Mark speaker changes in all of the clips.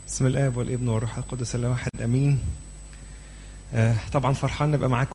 Speaker 1: بسم الاب والابن والروح القدس الله واحد امين آه طبعا فرحان نبقى معاكم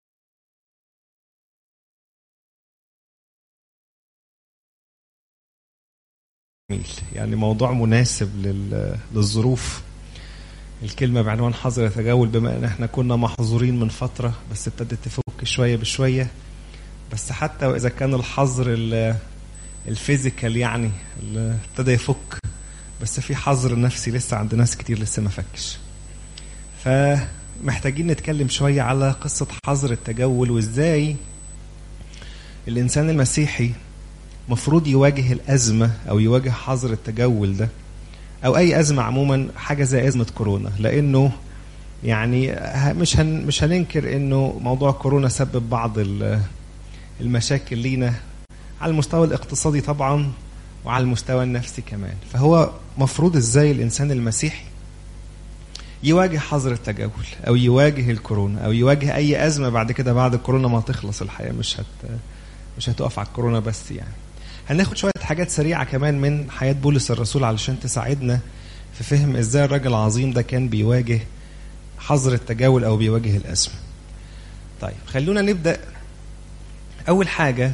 Speaker 1: جميل يعني موضوع مناسب لل- للظروف الكلمة بعنوان حظر يتجول بما ان احنا كنا محظورين من فترة بس ابتدت تفك شوية بشوية بس حتى واذا كان الحظر ال- الفيزيكال يعني اللي ابتدى يفك بس في حظر نفسي لسه عند ناس كتير لسه ما فكش فمحتاجين نتكلم شوية على قصة حظر التجول وازاي الإنسان المسيحي مفروض يواجه الأزمة أو يواجه حظر التجول ده أو أي أزمة عموما حاجة زي أزمة كورونا لأنه يعني ه- مش هن مش هننكر إنه موضوع كورونا سبب بعض ال- المشاكل لينا على المستوى الاقتصادي طبعا وعلى المستوى النفسي كمان فهو مفروض ازاي الانسان المسيحي يواجه حظر التجول او يواجه الكورونا او يواجه اي ازمه بعد كده بعد الكورونا ما تخلص الحياه مش هت مش هتقف على الكورونا بس يعني هناخد شويه حاجات سريعه كمان من حياه بولس الرسول علشان تساعدنا في فهم ازاي الراجل العظيم ده كان بيواجه حظر التجول او بيواجه الازمه طيب خلونا نبدا اول حاجه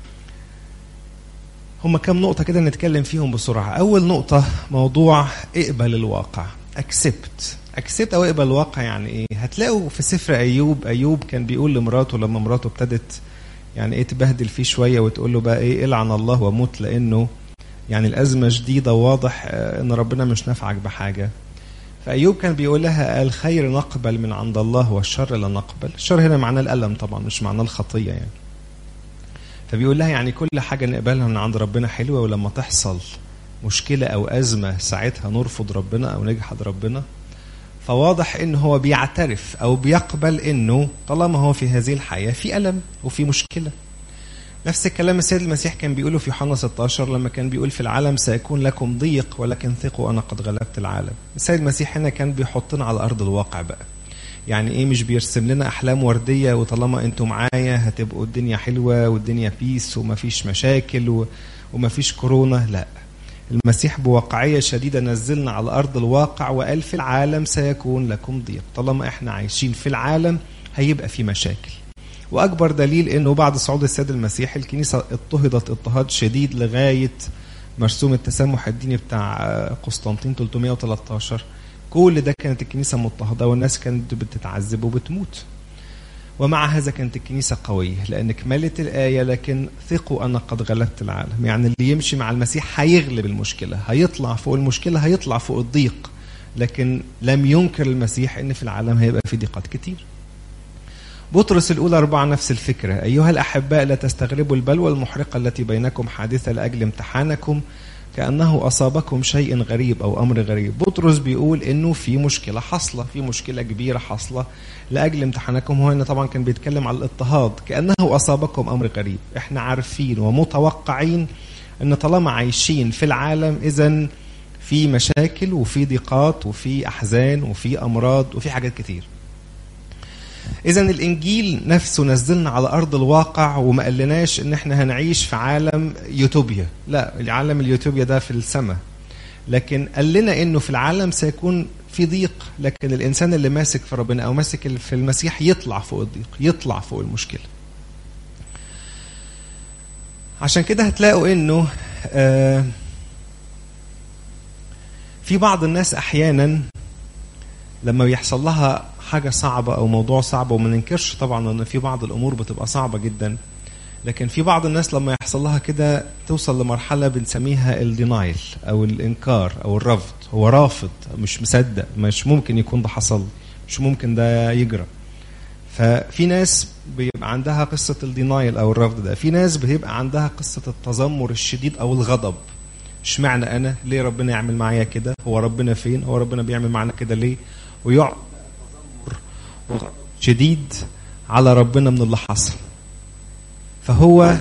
Speaker 1: هما كام نقطة كده نتكلم فيهم بسرعة أول نقطة موضوع اقبل الواقع accept accept أو اقبل الواقع يعني إيه هتلاقوا في سفر أيوب أيوب كان بيقول لمراته لما مراته ابتدت يعني إيه تبهدل فيه شوية وتقول له بقى إيه العن الله وموت لأنه يعني الأزمة جديدة وواضح آه، إن ربنا مش نافعك بحاجة فأيوب كان بيقول لها الخير نقبل من عند الله والشر لا نقبل الشر هنا معناه الألم طبعا مش معناه الخطية يعني فبيقول لها يعني كل حاجة نقبلها من عند ربنا حلوة ولما تحصل مشكلة أو أزمة ساعتها نرفض ربنا أو نجحد ربنا فواضح إن هو بيعترف أو بيقبل إنه طالما هو في هذه الحياة في ألم وفي مشكلة نفس الكلام السيد المسيح كان بيقوله في يوحنا 16 لما كان بيقول في العالم سيكون لكم ضيق ولكن ثقوا أنا قد غلبت العالم السيد المسيح هنا كان بيحطنا على أرض الواقع بقى يعني ايه مش بيرسم لنا احلام ورديه وطالما انتوا معايا هتبقوا الدنيا حلوه والدنيا بيس ومفيش مشاكل و... ومفيش كورونا لا المسيح بواقعيه شديده نزلنا على ارض الواقع وقال في العالم سيكون لكم ضيق طالما احنا عايشين في العالم هيبقى في مشاكل واكبر دليل انه بعد صعود السيد المسيح الكنيسه اضطهدت اضطهاد شديد لغايه مرسوم التسامح الديني بتاع آه، قسطنطين 313 كل ده كانت الكنيسة مضطهدة والناس كانت بتتعذب وبتموت ومع هذا كانت الكنيسة قوية لأن كملت الآية لكن ثقوا أنا قد غلبت العالم يعني اللي يمشي مع المسيح هيغلب المشكلة هيطلع فوق المشكلة هيطلع فوق الضيق لكن لم ينكر المسيح أن في العالم هيبقى في ضيقات كتير بطرس الأولى أربعة نفس الفكرة أيها الأحباء لا تستغربوا البلوى المحرقة التي بينكم حادثة لأجل امتحانكم كأنه أصابكم شيء غريب أو أمر غريب بطرس بيقول إنه في مشكلة حاصلة في مشكلة كبيرة حاصلة لأجل امتحانكم هو هنا طبعا كان بيتكلم على الاضطهاد كأنه أصابكم أمر غريب إحنا عارفين ومتوقعين إن طالما عايشين في العالم إذا في مشاكل وفي ضيقات وفي أحزان وفي أمراض وفي حاجات كتير إذا الإنجيل نفسه نزلنا على أرض الواقع وما قالناش إن إحنا هنعيش في عالم يوتوبيا، لا العالم اليوتوبيا ده في السماء. لكن قال لنا إنه في العالم سيكون في ضيق، لكن الإنسان اللي ماسك في ربنا أو ماسك في المسيح يطلع فوق الضيق، يطلع فوق المشكلة. عشان كده هتلاقوا إنه آه في بعض الناس أحيانا لما بيحصل لها حاجه صعبه او موضوع صعب وما ننكرش طبعا ان في بعض الامور بتبقى صعبه جدا لكن في بعض الناس لما يحصل لها كده توصل لمرحله بنسميها الدينايل او الانكار او الرفض هو رافض مش مصدق مش ممكن يكون ده حصل مش ممكن ده يجرى ففي ناس بيبقى عندها قصه الدينايل او الرفض ده في ناس بيبقى عندها قصه التذمر الشديد او الغضب اشمعنى انا ليه ربنا يعمل معايا كده هو ربنا فين هو ربنا بيعمل معانا كده ليه ويقعد شديد على ربنا من اللي حصل فهو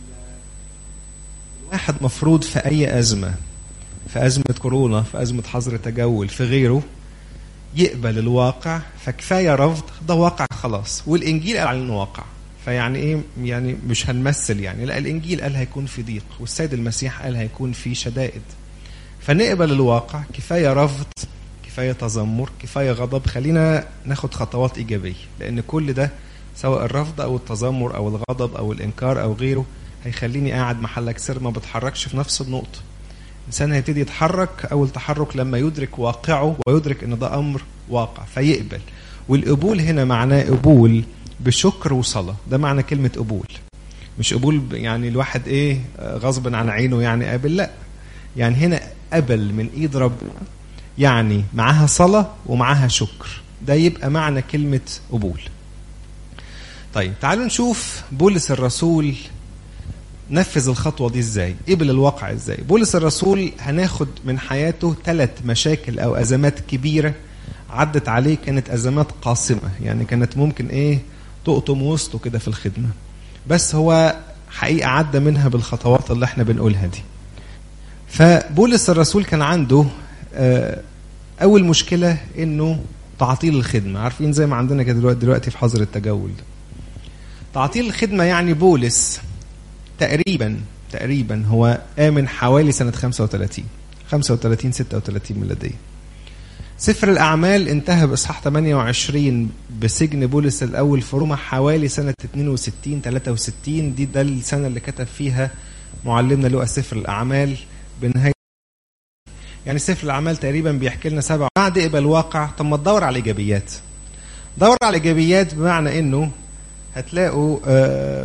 Speaker 1: واحد مفروض في أي أزمة في أزمة كورونا في أزمة حظر تجول في غيره يقبل الواقع فكفاية رفض ده واقع خلاص والإنجيل قال عليه إنه واقع فيعني إيه يعني مش هنمثل يعني لا الإنجيل قال هيكون في ضيق والسيد المسيح قال هيكون في شدائد فنقبل الواقع كفاية رفض كفايه تذمر كفايه غضب خلينا ناخد خطوات ايجابيه لان كل ده سواء الرفض او التذمر او الغضب او الانكار او غيره هيخليني قاعد محلك سر ما بتحركش في نفس النقطه الانسان هيبتدي يتحرك اول تحرك لما يدرك واقعه ويدرك ان ده امر واقع فيقبل والقبول هنا معناه قبول بشكر وصلاه ده معنى كلمه قبول مش قبول يعني الواحد ايه غصب عن عينه يعني قابل لا يعني هنا قبل من ايد ربنا يعني معاها صلاه ومعاها شكر ده يبقى معنى كلمه قبول طيب تعالوا نشوف بولس الرسول نفذ الخطوه دي ازاي قبل الواقع ازاي بولس الرسول هناخد من حياته ثلاث مشاكل او ازمات كبيره عدت عليه كانت ازمات قاصمه يعني كانت ممكن ايه تقطم وسطه كده في الخدمه بس هو حقيقه عدى منها بالخطوات اللي احنا بنقولها دي فبولس الرسول كان عنده اول مشكله انه تعطيل الخدمه عارفين زي ما عندنا كده دلوقتي دلوقتي في حظر التجول تعطيل الخدمه يعني بولس تقريبا تقريبا هو آمن حوالي سنة 35 35 36 ميلادية سفر الأعمال انتهى بإصحاح 28 بسجن بولس الأول في روما حوالي سنة 62 63 دي ده السنة اللي كتب فيها معلمنا لقى سفر الأعمال بنهاية يعني سفر الأعمال تقريبا بيحكي لنا سبع بعد إقبال الواقع طب ما تدور على الإيجابيات دور على الإيجابيات بمعنى إنه هتلاقوا آه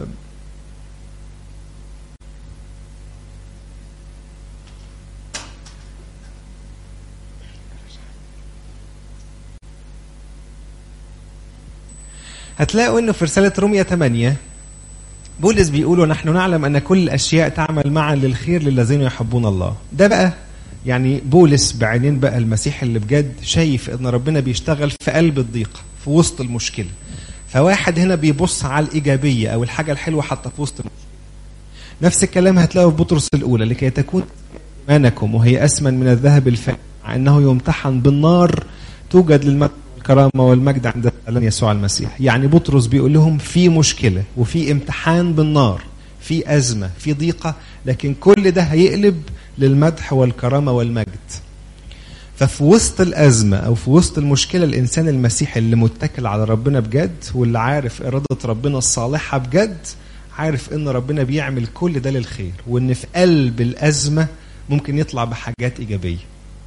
Speaker 1: هتلاقوا انه في رساله روميا 8 بولس بيقولوا نحن نعلم ان كل الاشياء تعمل معا للخير للذين يحبون الله ده بقى يعني بولس بعينين بقى المسيح اللي بجد شايف ان ربنا بيشتغل في قلب الضيقه في وسط المشكله فواحد هنا بيبص على الايجابيه او الحاجه الحلوه حتى في وسط المشكله نفس الكلام هتلاقوه في بطرس الاولى لكي تكون ايمانكم وهي اسمن من الذهب الفائق مع انه يمتحن بالنار توجد للمجد الكرامه والمجد عند اعلان يسوع المسيح يعني بطرس بيقول لهم في مشكله وفي امتحان بالنار في ازمه في ضيقه لكن كل ده هيقلب للمدح والكرامه والمجد ففي وسط الازمه او في وسط المشكله الانسان المسيحي اللي متكل على ربنا بجد واللي عارف اراده ربنا الصالحه بجد عارف ان ربنا بيعمل كل ده للخير وان في قلب الازمه ممكن يطلع بحاجات ايجابيه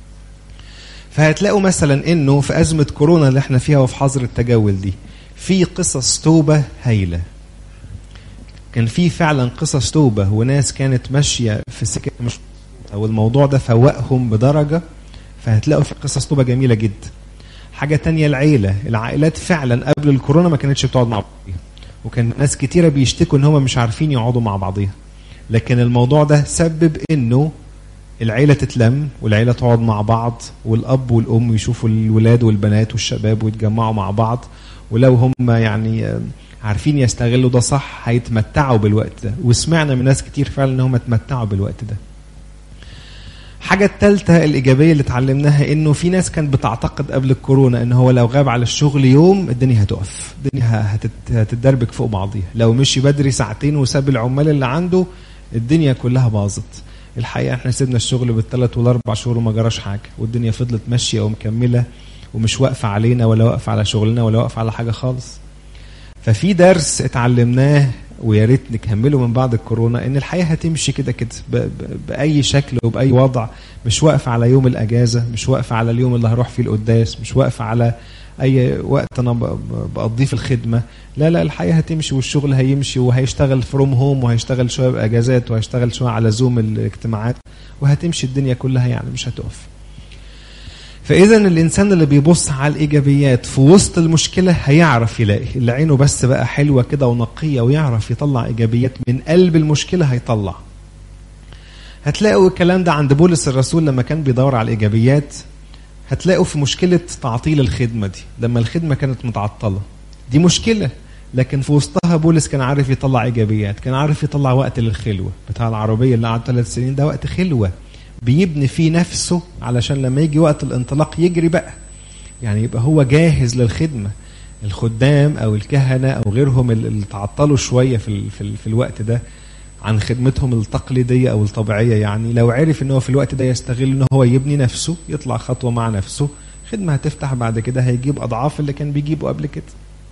Speaker 1: فهتلاقوا مثلا انه في ازمه كورونا اللي احنا فيها وفي حظر التجول دي في قصص توبه هايله كان في فعلا قصص توبه وناس كانت ماشيه في سكه مش او الموضوع ده فوقهم بدرجه فهتلاقوا في قصص توبه جميله جدا حاجه تانية العيله العائلات فعلا قبل الكورونا ما كانتش بتقعد مع بعضيها وكان ناس كتيره بيشتكوا ان هم مش عارفين يقعدوا مع بعضيها لكن الموضوع ده سبب انه العيله تتلم والعيله تقعد مع بعض والاب والام يشوفوا الولاد والبنات والشباب ويتجمعوا مع بعض ولو هم يعني عارفين يستغلوا ده صح هيتمتعوا بالوقت ده وسمعنا من ناس كتير فعلا ان هم اتمتعوا بالوقت ده حاجة التالتة الإيجابية اللي اتعلمناها إنه في ناس كانت بتعتقد قبل الكورونا إن هو لو غاب على الشغل يوم الدنيا هتقف، الدنيا هتتدربك فوق بعضيها، لو مشي بدري ساعتين وساب العمال اللي عنده الدنيا كلها باظت. الحقيقه احنا سيبنا الشغل بالثلاث والاربع شهور وما جراش حاجه والدنيا فضلت ماشيه ومكمله ومش واقفه علينا ولا واقفه على شغلنا ولا واقفه على حاجه خالص ففي درس اتعلمناه ويا ريت نكمله من بعد الكورونا ان الحياه هتمشي كده كده باي شكل وباي وضع مش واقفه على يوم الاجازه مش واقفه على اليوم اللي هروح فيه القداس مش واقفه على اي وقت انا بقضيه في الخدمه لا لا الحياه هتمشي والشغل هيمشي وهيشتغل فروم هوم وهيشتغل شويه باجازات وهيشتغل شويه على زوم الاجتماعات وهتمشي الدنيا كلها يعني مش هتقف فاذا الانسان اللي بيبص على الايجابيات في وسط المشكله هيعرف يلاقي اللي عينه بس بقى حلوه كده ونقيه ويعرف يطلع ايجابيات من قلب المشكله هيطلع هتلاقوا الكلام ده عند بولس الرسول لما كان بيدور على الايجابيات هتلاقوا في مشكله تعطيل الخدمه دي لما الخدمه كانت متعطله دي مشكله لكن في وسطها بولس كان عارف يطلع ايجابيات كان عارف يطلع وقت للخلوه بتاع العربيه اللي قعد ثلاث سنين ده وقت خلوه بيبني فيه نفسه علشان لما يجي وقت الانطلاق يجري بقى يعني يبقى هو جاهز للخدمه الخدام او الكهنه او غيرهم اللي تعطلوا شويه في ال في, ال في الوقت ده عن خدمتهم التقليديه او الطبيعيه يعني لو عرف ان هو في الوقت ده يستغل ان هو يبني نفسه يطلع خطوه مع نفسه خدمة هتفتح بعد كده هيجيب أضعاف اللي كان بيجيبه قبل كده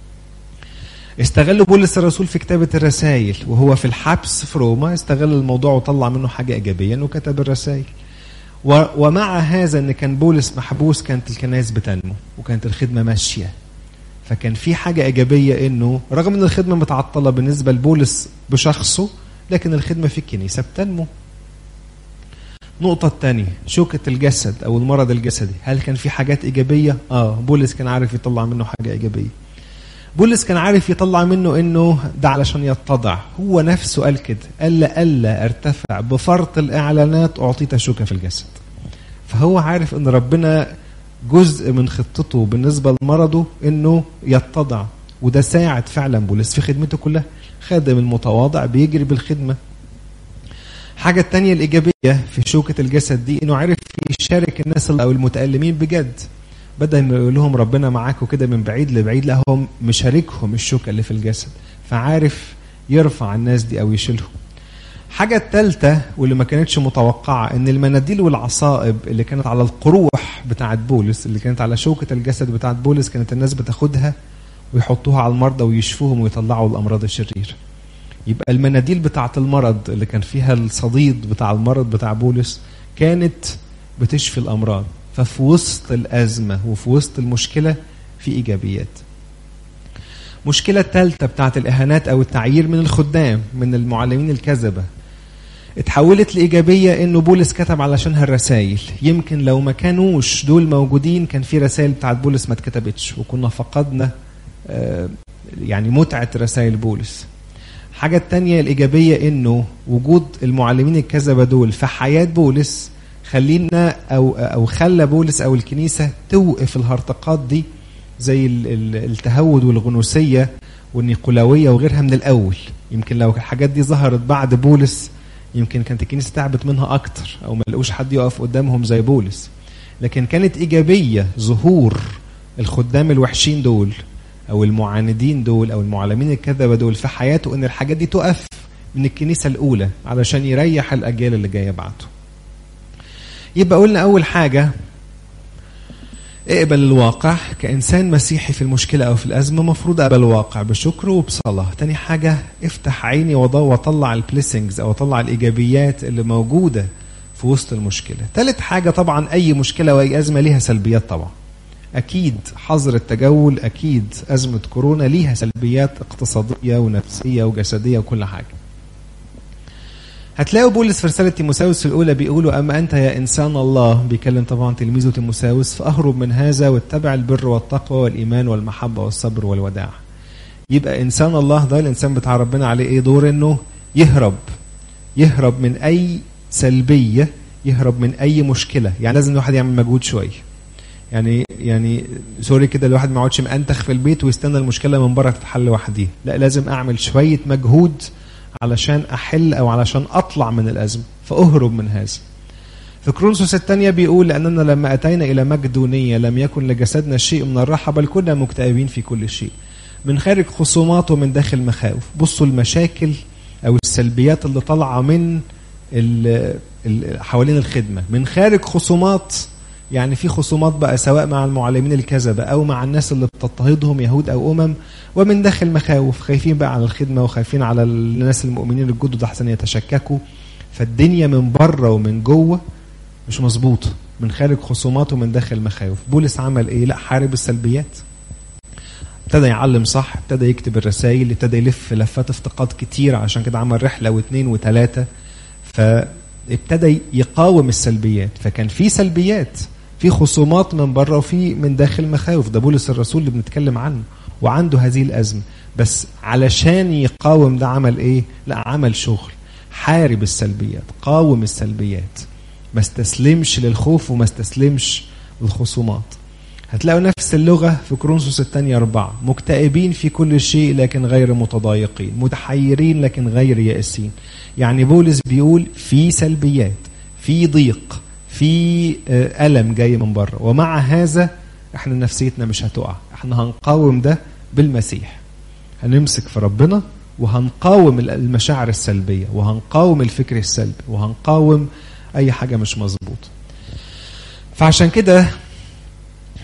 Speaker 1: استغل بولس الرسول في كتابة الرسائل وهو في الحبس في روما استغل الموضوع وطلع منه حاجة إيجابية إنه كتب الرسائل ومع هذا إن كان بولس محبوس كانت الكنائس بتنمو وكانت الخدمة ماشية فكان في حاجة إيجابية إنه رغم إن الخدمة متعطلة بالنسبة لبولس بشخصه لكن الخدمة في الكنيسة بتنمو النقطة الثانية شوكة الجسد أو المرض الجسدي هل كان في حاجات إيجابية؟ آه بولس كان عارف يطلع منه حاجة إيجابية بولس كان عارف يطلع منه انه ده علشان يتضع هو نفسه قال كده قال الا ارتفع بفرط الاعلانات اعطيت شوكه في الجسد فهو عارف ان ربنا جزء من خطته بالنسبه لمرضه انه يتضع وده ساعد فعلا بولس في خدمته كلها خادم المتواضع بيجري بالخدمه حاجة التانية الإيجابية في شوكة الجسد دي إنه عرف يشارك الناس أو المتألمين بجد بدل ما يقول لهم ربنا معاكم كده من بعيد لبعيد لا هو مشاركهم الشوكة اللي في الجسد فعارف يرفع الناس دي أو يشيلهم حاجة التالتة واللي ما كانتش متوقعة إن المناديل والعصائب اللي كانت على القروح بتاعت بولس اللي كانت على شوكة الجسد بتاعت بولس كانت الناس بتاخدها ويحطوها على المرضى ويشفوهم ويطلعوا الأمراض الشريرة يبقى المناديل بتاعت المرض اللي كان فيها الصديد بتاع المرض بتاع بولس كانت بتشفي الأمراض ففي وسط الأزمة وفي وسط المشكلة في إيجابيات مشكلة الثالثة بتاعت الإهانات أو التعيير من الخدام من المعلمين الكذبة اتحولت لإيجابية إنه بولس كتب علشانها الرسائل يمكن لو ما كانوش دول موجودين كان في رسائل بتاعت بولس ما اتكتبتش وكنا فقدنا آه يعني متعة رسائل بولس حاجة التانية الإيجابية إنه وجود المعلمين الكذبة دول في حياة بولس خلينا او او خلى بولس او الكنيسه توقف الهرطقات دي زي التهود والغنوسيه والنيقولاويه وغيرها من الاول يمكن لو الحاجات دي ظهرت بعد بولس يمكن كانت الكنيسه تعبت منها اكتر او ما لقوش حد يقف قدامهم زي بولس لكن كانت ايجابيه ظهور الخدام الوحشين دول او المعاندين دول او المعلمين الكذبه دول في حياته ان الحاجات دي تقف من الكنيسه الاولى علشان يريح الاجيال اللي جايه بعده يبقى قلنا أول حاجة اقبل الواقع كإنسان مسيحي في المشكلة أو في الأزمة مفروض أقبل الواقع بشكر وبصلاة تاني حاجة افتح عيني وطلع البليسنجز أو أطلع الإيجابيات اللي موجودة في وسط المشكلة تالت حاجة طبعا أي مشكلة وأي أزمة ليها سلبيات طبعا أكيد حظر التجول أكيد أزمة كورونا ليها سلبيات اقتصادية ونفسية وجسدية وكل حاجة هتلاقوا بولس في رسالة تيموساوس الأولى بيقولوا أما أنت يا إنسان الله بيكلم طبعا تلميذه تيموساوس فأهرب من هذا واتبع البر والتقوى والإيمان والمحبة والصبر والوداع يبقى إنسان الله ده الإنسان بتاع ربنا عليه إيه دور إنه يهرب يهرب من أي سلبية يهرب من أي مشكلة يعني لازم الواحد يعمل مجهود شوية يعني يعني سوري كده الواحد ما يقعدش مأنتخ في البيت ويستنى المشكلة من بره تتحل لوحديها لا لازم أعمل شوية مجهود علشان احل او علشان اطلع من الازمه فاهرب من هذا في كرونسوس الثانية بيقول لأننا لما أتينا إلى مقدونية لم يكن لجسدنا شيء من الراحة بل كنا مكتئبين في كل شيء من خارج خصومات ومن داخل مخاوف بصوا المشاكل أو السلبيات اللي طالعة من ال ال حوالين الخدمة من خارج خصومات يعني في خصومات بقى سواء مع المعلمين الكذبة أو مع الناس اللي بتضطهدهم يهود أو أمم ومن داخل مخاوف خايفين بقى على الخدمة وخايفين على الناس المؤمنين الجدد أحسن يتشككوا فالدنيا من بره ومن جوه مش مظبوطة من خارج خصومات ومن داخل مخاوف بولس عمل إيه لا حارب السلبيات ابتدى يعلم صح ابتدى يكتب الرسائل ابتدى يلف لفات افتقاد كتير عشان كده عمل رحلة واثنين وثلاثة فابتدى يقاوم السلبيات فكان في سلبيات في خصومات من بره وفي من داخل مخاوف ده بولس الرسول اللي بنتكلم عنه وعنده هذه الأزمة بس علشان يقاوم ده عمل ايه لا عمل شغل حارب السلبيات قاوم السلبيات ما استسلمش للخوف وما استسلمش للخصومات هتلاقوا نفس اللغة في كرونسوس الثانية أربعة مكتئبين في كل شيء لكن غير متضايقين متحيرين لكن غير يائسين يعني بولس بيقول في سلبيات في ضيق في ألم جاي من بره ومع هذا احنا نفسيتنا مش هتقع احنا هنقاوم ده بالمسيح هنمسك في ربنا وهنقاوم المشاعر السلبية وهنقاوم الفكر السلبي وهنقاوم أي حاجة مش مظبوطة فعشان كده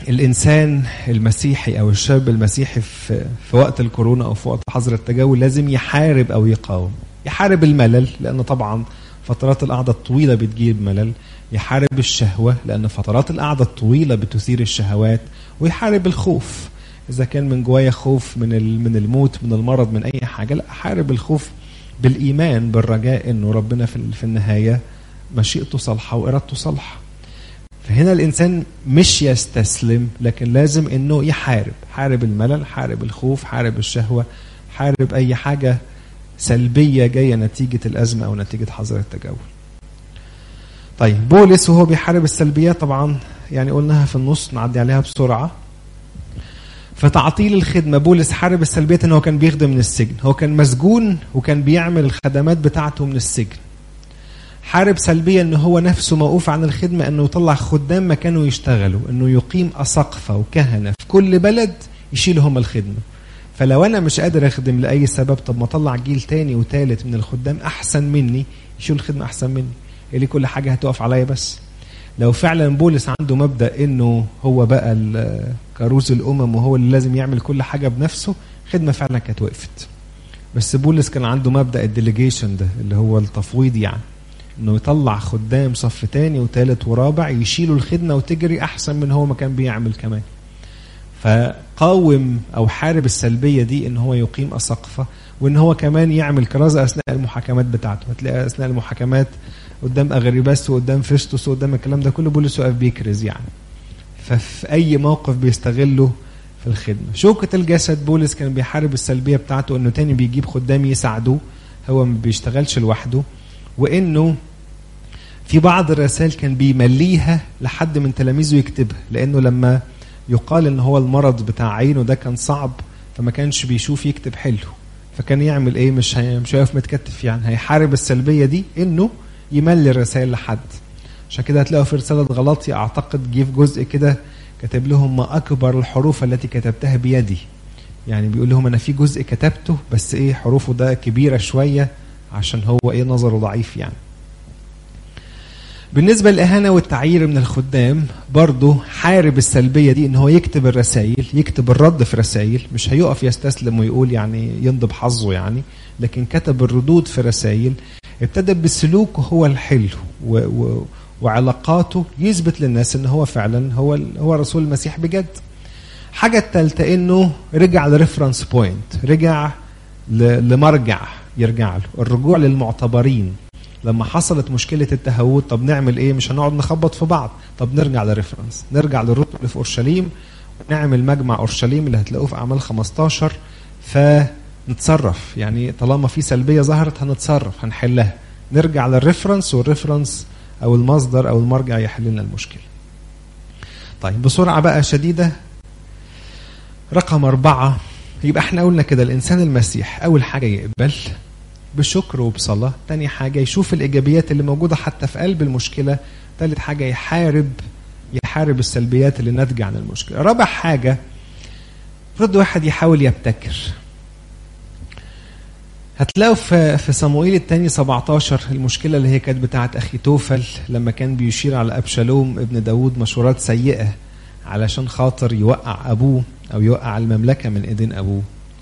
Speaker 1: الانسان المسيحي او الشاب المسيحي في في وقت الكورونا او في وقت حظر التجول لازم يحارب او يقاوم يحارب الملل لان طبعا فترات القعده الطويله بتجيب ملل يحارب الشهوه لان فترات القعده الطويله بتثير الشهوات ويحارب الخوف اذا كان من جوايا خوف من ال- من الموت من المرض من اي حاجه لا احارب الخوف بالايمان بالرجاء انه ربنا في ال- في النهايه مشيئته صالحه وارادته صالحه فهنا الانسان مش يستسلم لكن لازم انه يحارب حارب الملل حارب الخوف حارب الشهوه حارب اي حاجه سلبيه جايه نتيجه الازمه او نتيجه حظر التجول طيب بولس وهو بيحارب السلبيات طبعا يعني قلناها في النص نعدي عليها بسرعه في تعطيل الخدمه بولس حارب السلبيات ان هو كان بيخدم من السجن هو كان مسجون وكان بيعمل الخدمات بتاعته من السجن حارب سلبيا ان هو نفسه موقوف عن الخدمه انه يطلع خدام مكانه يشتغلوا انه يقيم اساقفه وكهنه في كل بلد يشيلوا هم الخدمه فلو انا مش قادر اخدم لاي سبب طب ما اطلع جيل تاني وتالت من الخدام احسن مني يشيلوا الخدمه احسن مني اللي كل حاجه هتقف عليا بس لو فعلا بولس عنده مبدا انه هو بقى ال- كروز الامم وهو اللي لازم يعمل كل حاجه بنفسه خدمه فعلا كانت وقفت بس بولس كان عنده مبدا الديليجيشن ده اللي هو التفويض يعني انه يطلع خدام صف تاني وتالت ورابع يشيلوا الخدمه وتجري احسن من هو ما كان بيعمل كمان فقاوم او حارب السلبيه دي ان هو يقيم اساقفه وان هو كمان يعمل كرازه اثناء المحاكمات بتاعته هتلاقي اثناء المحاكمات قدام اغريباس وقدام فيستوس وقدام الكلام ده كله بولس واقف بيكرز يعني ففي اي موقف بيستغله في الخدمه شوكه الجسد بولس كان بيحارب السلبيه بتاعته انه تاني بيجيب خدام يساعدوه هو ما بيشتغلش لوحده وانه في بعض الرسائل كان بيمليها لحد من تلاميذه يكتبها لانه لما يقال ان هو المرض بتاع عينه ده كان صعب فما كانش بيشوف يكتب حلو فكان يعمل ايه مش هي مش هيقف متكتف يعني هيحارب السلبيه دي انه يملي الرسائل لحد عشان كده هتلاقوا في رساله غلطي اعتقد جه في جزء كده كاتب لهم ما اكبر الحروف التي كتبتها بيدي يعني بيقول لهم انا في جزء كتبته بس ايه حروفه ده كبيره شويه عشان هو ايه نظره ضعيف يعني بالنسبة للإهانة والتعيير من الخدام برضه حارب السلبية دي إن هو يكتب الرسائل يكتب الرد في رسائل مش هيقف يستسلم ويقول يعني ينضب حظه يعني لكن كتب الردود في رسائل ابتدى بسلوكه هو الحلو و و وعلاقاته يثبت للناس ان هو فعلا هو هو رسول المسيح بجد. حاجة الثالثة انه رجع لريفرنس بوينت، رجع ل- لمرجع يرجع له، الرجوع للمعتبرين. لما حصلت مشكله التهود طب نعمل ايه مش هنقعد نخبط في بعض طب نرجع لريفرنس نرجع للرتب اللي في اورشليم ونعمل مجمع اورشليم اللي هتلاقوه في اعمال 15 فنتصرف يعني طالما في سلبيه ظهرت هنتصرف هنحلها نرجع للريفرنس والريفرنس او المصدر او المرجع يحل لنا المشكله طيب بسرعه بقى شديده رقم أربعة يبقى احنا قلنا كده الإنسان المسيح أول حاجة يقبل بشكر وبصلاة تاني حاجة يشوف الإيجابيات اللي موجودة حتى في قلب المشكلة تالت حاجة يحارب يحارب السلبيات اللي ناتجة عن المشكلة رابع حاجة فرد واحد يحاول يبتكر هتلاقوا في في صموئيل الثاني 17 المشكله اللي هي كانت بتاعه اخي توفل لما كان بيشير على ابشالوم ابن داود مشورات سيئه علشان خاطر يوقع ابوه او يوقع المملكه من ايدين ابوه.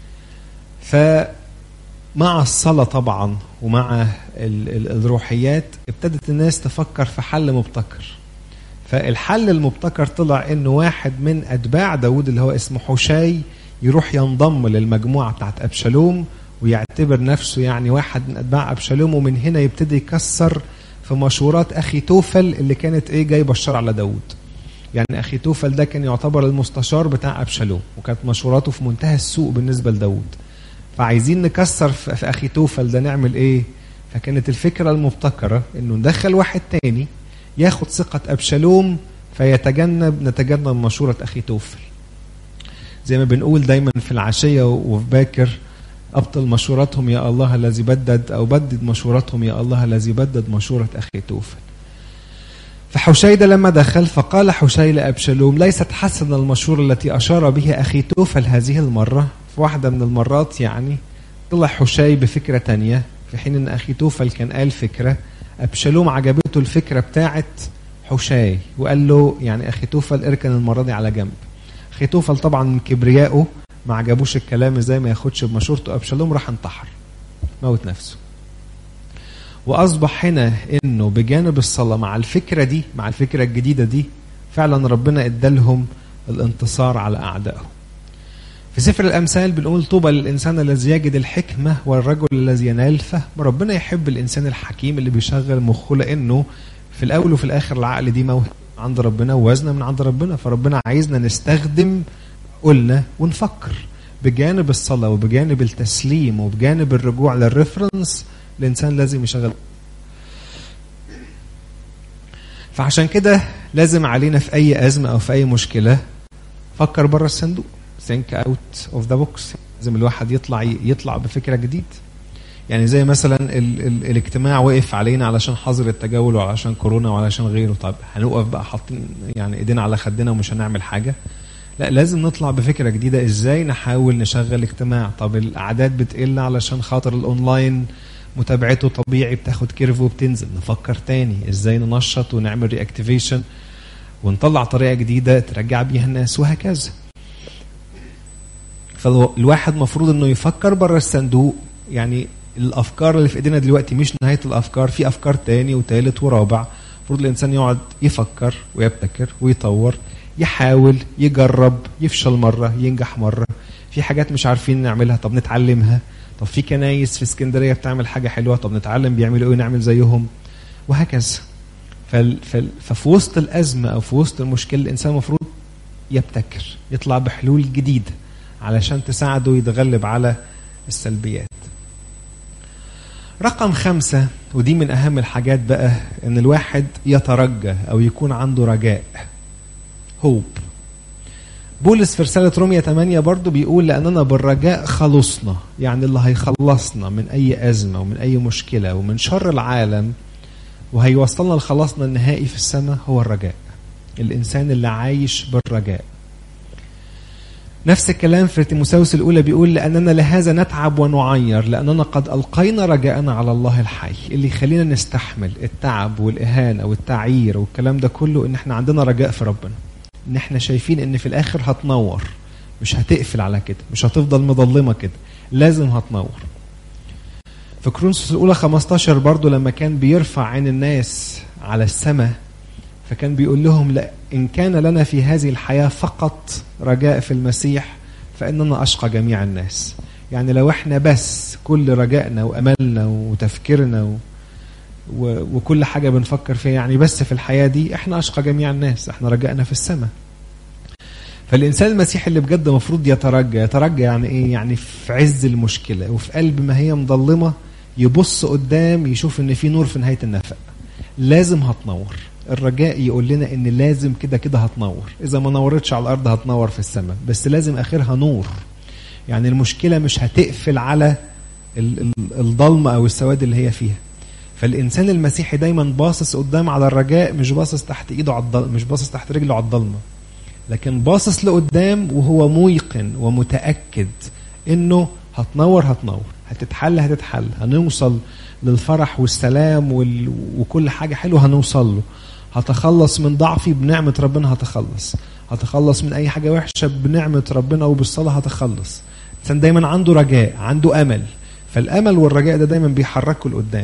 Speaker 1: فمع الصلاه طبعا ومع ال ال الروحيات ابتدت الناس تفكر في حل مبتكر. فالحل المبتكر طلع انه واحد من اتباع داود اللي هو اسمه حشاي يروح ينضم للمجموعه بتاعت ابشالوم ويعتبر نفسه يعني واحد من اتباع ابشالوم ومن هنا يبتدي يكسر في مشورات اخي توفل اللي كانت ايه جايبه الشر على داود يعني اخي توفل ده كان يعتبر المستشار بتاع ابشالوم وكانت مشوراته في منتهى السوء بالنسبه لداود فعايزين نكسر في اخي توفل ده نعمل ايه فكانت الفكره المبتكره انه ندخل واحد تاني ياخد ثقه ابشالوم فيتجنب نتجنب مشوره اخي توفل زي ما بنقول دايما في العشيه وفي باكر أبطل مشورتهم يا الله الذي بدد أو بدد مشورتهم يا الله الذي بدد مشورة أخي توفل فحشي ده لما دخل فقال حشي لأبشالوم ليست حسن المشورة التي أشار بها أخي توفل هذه المرة في واحدة من المرات يعني طلع حشي بفكرة تانية في حين أن أخي توفل كان قال فكرة أبشالوم عجبته الفكرة بتاعت حشاي وقال له يعني اخي توفل اركن المره دي على جنب اخي توفل طبعا من كبريائه ما عجبوش الكلام ازاي ما ياخدش بمشورته ابشالوم راح انتحر موت نفسه واصبح هنا انه بجانب الصلاه مع الفكره دي مع الفكره الجديده دي فعلا ربنا ادالهم الانتصار على اعدائهم في سفر الامثال بنقول طوبى للانسان الذي يجد الحكمه والرجل الذي ينال فهم ربنا يحب الانسان الحكيم اللي بيشغل مخه لانه في الاول وفي الاخر العقل دي موهبه عند ربنا ووزنه من عند ربنا فربنا عايزنا نستخدم قلنا ونفكر بجانب الصلاه وبجانب التسليم وبجانب الرجوع للريفرنس الانسان لازم يشغل فعشان كده لازم علينا في اي ازمه او في اي مشكله فكر بره الصندوق think out of the box لازم الواحد يطلع يطلع بفكره جديد يعني زي مثلا ال ال الاجتماع وقف علينا علشان حظر التجول وعلشان كورونا وعلشان غيره طب هنوقف بقى حاطين يعني ايدينا على خدنا ومش هنعمل حاجه لا لازم نطلع بفكره جديده ازاي نحاول نشغل اجتماع طب الاعداد بتقل علشان خاطر الاونلاين متابعته طبيعي بتاخد كيرف وبتنزل نفكر تاني ازاي ننشط ونعمل رياكتيفيشن ونطلع طريقه جديده ترجع بيها الناس وهكذا فالواحد مفروض انه يفكر بره الصندوق يعني الافكار اللي في ايدينا دلوقتي مش نهايه الافكار في افكار تاني وتالت ورابع المفروض الانسان يقعد يفكر ويبتكر ويطور يحاول يجرب يفشل مره ينجح مره في حاجات مش عارفين نعملها طب نتعلمها طب في كنايس في اسكندريه بتعمل حاجه حلوه طب نتعلم بيعملوا ايه نعمل زيهم وهكذا فال فال ففي وسط الازمه او في وسط المشكله الانسان المفروض يبتكر يطلع بحلول جديده علشان تساعده يتغلب على السلبيات رقم خمسة ودي من أهم الحاجات بقى إن الواحد يترجى أو يكون عنده رجاء هوب بولس في رسالة رومية 8 برضو بيقول لأننا بالرجاء خلصنا يعني اللي هيخلصنا من أي أزمة ومن أي مشكلة ومن شر العالم وهيوصلنا لخلاصنا النهائي في السماء هو الرجاء الإنسان اللي عايش بالرجاء نفس الكلام في تيموساوس الأولى بيقول لأننا لهذا نتعب ونعير لأننا قد ألقينا رجاءنا على الله الحي اللي يخلينا نستحمل التعب والإهانة والتعيير والكلام ده كله إن إحنا عندنا رجاء في ربنا إن إحنا شايفين إن في الآخر هتنور مش هتقفل على كده مش هتفضل مظلمة كده لازم هتنور في كرونسوس الأولى 15 برضو لما كان بيرفع عين الناس على السماء فكان بيقول لهم لا إن كان لنا في هذه الحياة فقط رجاء في المسيح فإننا أشقى جميع الناس يعني لو احنا بس كل رجائنا وأملنا وتفكيرنا و... و... وكل حاجة بنفكر فيها يعني بس في الحياة دي احنا أشقى جميع الناس احنا رجائنا في السماء فالإنسان المسيحي اللي بجد مفروض يترجى يترجى يعني إيه يعني في عز المشكلة وفي قلب ما هي مظلمة يبص قدام يشوف إن في نور في نهاية النفق لازم هتنور الرجاء يقول لنا ان لازم كده كده هتنور اذا ما نورتش على الارض هتنور في السماء بس لازم اخرها نور يعني المشكله مش هتقفل على الضلمه او السواد اللي هي فيها فالانسان المسيحي دايما باصص قدام على الرجاء مش باصص تحت ايده على الضلمه مش باصص تحت رجله على الضلمه لكن باصص لقدام وهو موقن ومتاكد انه هتنور هتنور هتتحل هتتحل هنوصل للفرح والسلام وال... وكل حاجه حلوه هنوصل له هتخلص من ضعفي بنعمة ربنا هتخلص هتخلص من أي حاجة وحشة بنعمة ربنا وبالصلاة هتخلص الإنسان دايما عنده رجاء عنده أمل فالأمل والرجاء ده دايما بيحركه لقدام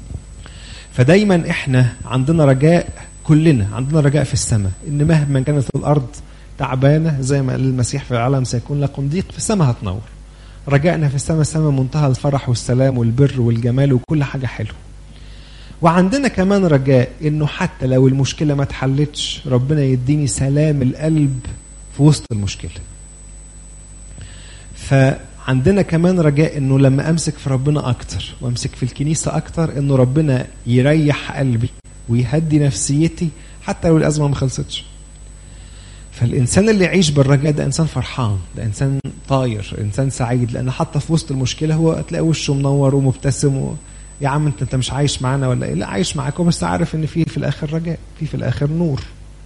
Speaker 1: فدايما إحنا عندنا رجاء كلنا عندنا رجاء في السماء إن مهما كانت الأرض تعبانة زي ما قال المسيح في العالم سيكون لكم ضيق في السماء هتنور رجائنا في السماء السماء منتهى الفرح والسلام والبر والجمال وكل حاجة حلوة وعندنا كمان رجاء انه حتى لو المشكله ما اتحلتش ربنا يديني سلام القلب في وسط المشكله فعندنا كمان رجاء انه لما امسك في ربنا اكتر وامسك في الكنيسه اكتر انه ربنا يريح قلبي ويهدي نفسيتي حتى لو الازمه ما خلصتش فالانسان اللي يعيش بالرجاء ده انسان فرحان ده انسان طاير انسان سعيد لان حتى في وسط المشكله هو تلاقي وشه منور ومبتسم و... يا عم انت انت مش عايش معانا ولا ايه؟ لا عايش معاكم بس عارف ان في في الاخر رجاء، في في الاخر نور.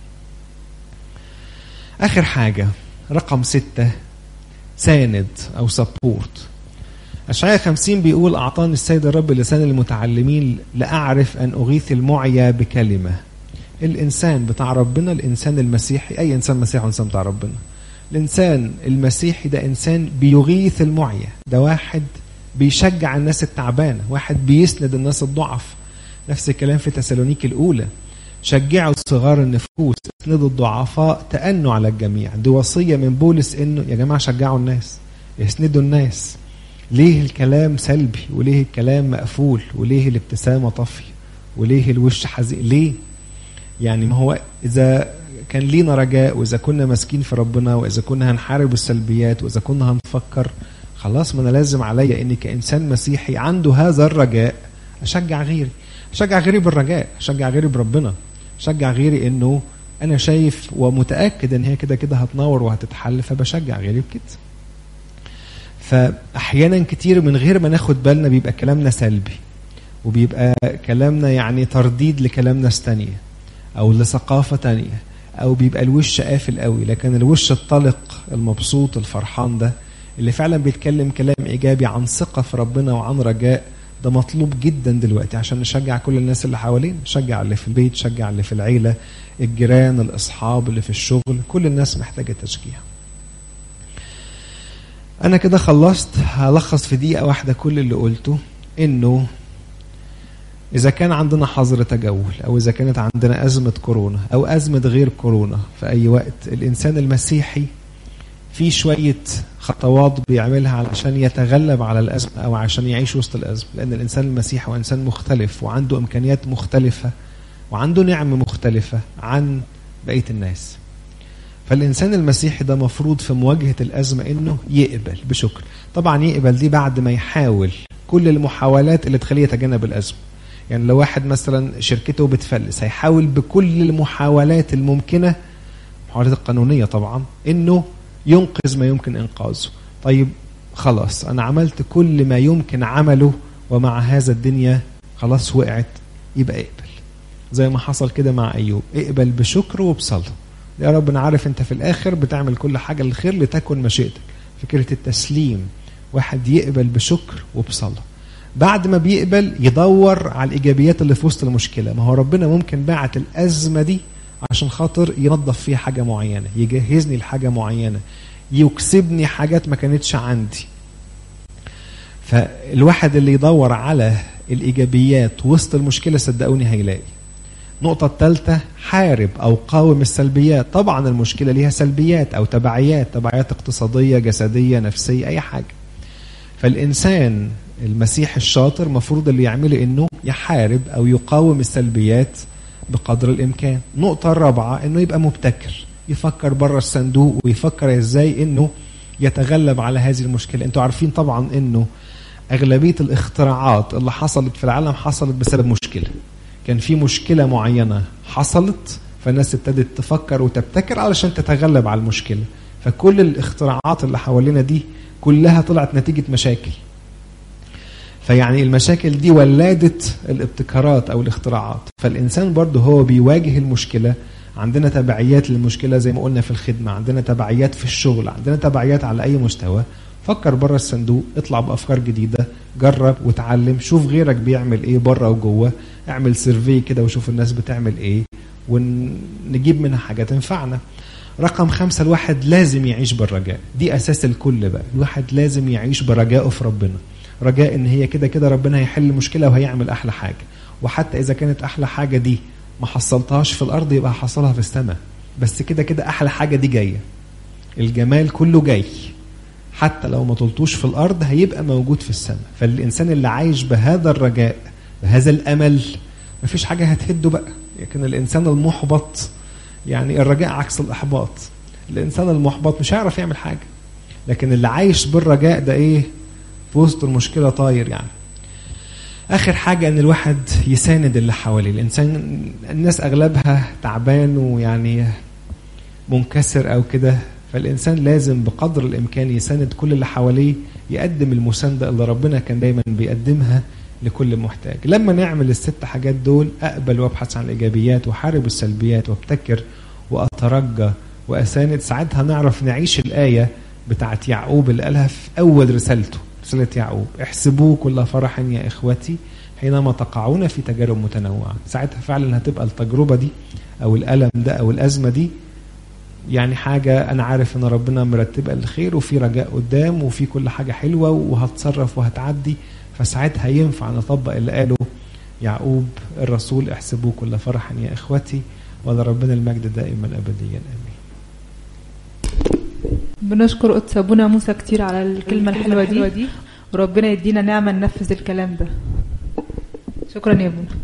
Speaker 1: اخر حاجه رقم ستة ساند او سبورت. اشعياء 50 بيقول اعطاني السيد الرب لسان المتعلمين لاعرف ان اغيث المعيا بكلمه. الانسان بتاع ربنا الانسان المسيحي اي انسان مسيحي وانسان بتاع ربنا الانسان المسيحي ده انسان بيغيث المعيا ده واحد بيشجع الناس التعبانه واحد بيسند الناس الضعف نفس الكلام في تسالونيك الاولى شجعوا صغار النفوس اسندوا الضعفاء تأنوا على الجميع دي وصية من بولس انه يا جماعة شجعوا الناس اسندوا الناس ليه الكلام سلبي وليه الكلام مقفول وليه الابتسامة طفي وليه الوش حزين ليه يعني ما هو اذا كان لينا رجاء واذا كنا ماسكين في ربنا واذا كنا هنحارب السلبيات واذا كنا هنفكر خلاص ما انا لازم عليا اني كانسان مسيحي عنده هذا الرجاء اشجع غيري اشجع غيري بالرجاء اشجع غيري بربنا اشجع غيري انه انا شايف ومتاكد ان هي كده كده هتنور وهتتحل فبشجع غيري بكده فاحيانا كتير من غير ما ناخد بالنا بيبقى كلامنا سلبي وبيبقى كلامنا يعني ترديد لكلام ناس تانية او لثقافة تانية او بيبقى الوش قافل قوي لكن الوش الطلق المبسوط الفرحان ده اللي فعلا بيتكلم كلام ايجابي عن ثقة في ربنا وعن رجاء ده مطلوب جدا دلوقتي عشان نشجع كل الناس اللي حوالينا نشجع اللي في البيت نشجع اللي في العيلة الجيران الاصحاب اللي في الشغل كل الناس محتاجة تشجيع انا كده خلصت هلخص في دقيقة واحدة كل اللي قلته انه إذا كان عندنا حظر تجول أو إذا كانت عندنا أزمة كورونا أو أزمة غير كورونا في أي وقت الإنسان المسيحي في شوية خطوات بيعملها علشان يتغلب على الأزمة أو عشان يعيش وسط الأزمة لأن الإنسان المسيحي هو إنسان مختلف وعنده إمكانيات مختلفة وعنده نعمة مختلفة عن بقية الناس فالإنسان المسيحي ده مفروض في مواجهة الأزمة إنه يقبل بشكر طبعا يقبل دي بعد ما يحاول كل المحاولات اللي تخليه يتجنب الأزمة يعني لو واحد مثلا شركته بتفلس هيحاول بكل المحاولات الممكنة المحاولات القانونية طبعا إنه ينقذ ما يمكن إنقاذه طيب خلاص أنا عملت كل ما يمكن عمله ومع هذا الدنيا خلاص وقعت يبقى اقبل زي ما حصل كده مع أيوب اقبل بشكر وبصلاة يا رب أنا عارف أنت في الآخر بتعمل كل حاجة للخير لتكن مشيئتك فكرة التسليم واحد يقبل بشكر وبصلاة بعد ما بيقبل يدور على الإيجابيات اللي في وسط المشكلة ما هو ربنا ممكن بعت الأزمة دي عشان خاطر ينظف فيها حاجة معينة يجهزني لحاجة معينة يكسبني حاجات ما كانتش عندي فالواحد اللي يدور على الإيجابيات وسط المشكلة صدقوني هيلاقي النقطة الثالثة حارب أو قاوم السلبيات طبعا المشكلة ليها سلبيات أو تبعيات تبعيات اقتصادية جسدية نفسية أي حاجة فالإنسان المسيح الشاطر مفروض اللي يعمله انه يحارب او يقاوم السلبيات بقدر الامكان النقطه الرابعه انه يبقى مبتكر يفكر بره الصندوق ويفكر ازاي انه يتغلب على هذه المشكله انتوا عارفين طبعا انه اغلبيه الاختراعات اللي حصلت في العالم حصلت بسبب مشكله كان في مشكله معينه حصلت فالناس ابتدت تفكر وتبتكر علشان تتغلب على المشكله فكل الاختراعات اللي حوالينا دي كلها طلعت نتيجه مشاكل فيعني المشاكل دي ولدت الابتكارات او الاختراعات فالانسان برضه هو بيواجه المشكله عندنا تبعيات للمشكله زي ما قلنا في الخدمه عندنا تبعيات في الشغل عندنا تبعيات على اي مستوى فكر بره الصندوق اطلع بافكار جديده جرب وتعلم شوف غيرك بيعمل ايه بره وجوه اعمل سيرفي كده وشوف الناس بتعمل ايه ونجيب منها حاجه تنفعنا رقم خمسة الواحد لازم يعيش بالرجاء دي أساس الكل بقى الواحد لازم يعيش برجائه في ربنا رجاء ان هي كده كده ربنا هيحل المشكله وهيعمل احلى حاجه وحتى اذا كانت احلى حاجه دي ما حصلتهاش في الارض يبقى حصلها في السماء بس كده كده احلى حاجه دي جايه الجمال كله جاي حتى لو ما طلتوش في الارض هيبقى موجود في السماء فالانسان اللي عايش بهذا الرجاء بهذا الامل مفيش حاجه هتهده بقى لكن الانسان المحبط يعني الرجاء عكس الاحباط الانسان المحبط مش هيعرف يعمل حاجه لكن اللي عايش بالرجاء ده ايه في وسط المشكله طاير يعني اخر حاجه ان الواحد يساند اللي حواليه الانسان الناس اغلبها تعبان ويعني منكسر او كده فالانسان لازم بقدر الامكان يساند كل اللي حواليه يقدم المسانده اللي ربنا كان دايما بيقدمها لكل محتاج لما نعمل الست حاجات دول اقبل وابحث عن الايجابيات واحارب السلبيات وابتكر واترجى واساند ساعتها نعرف نعيش الايه بتاعت يعقوب اللي قالها في اول رسالته رسالة يعقوب احسبوه كل فرح يا إخوتي حينما تقعون في تجارب متنوعة ساعتها فعلا هتبقى التجربة دي أو الألم ده أو الأزمة دي يعني حاجة أنا عارف إن ربنا مرتبها للخير وفي رجاء قدام وفي كل حاجة حلوة وهتصرف وهتعدي فساعتها ينفع نطبق اللي قاله يعقوب الرسول احسبوه كل فرح يا إخوتي ولربنا المجد دائما أبديا آمين
Speaker 2: بنشكر قدس ابونا موسى كتير على الكلمه الحلوه دي وربنا يدينا نعمه ننفذ الكلام ده شكرا يا ابونا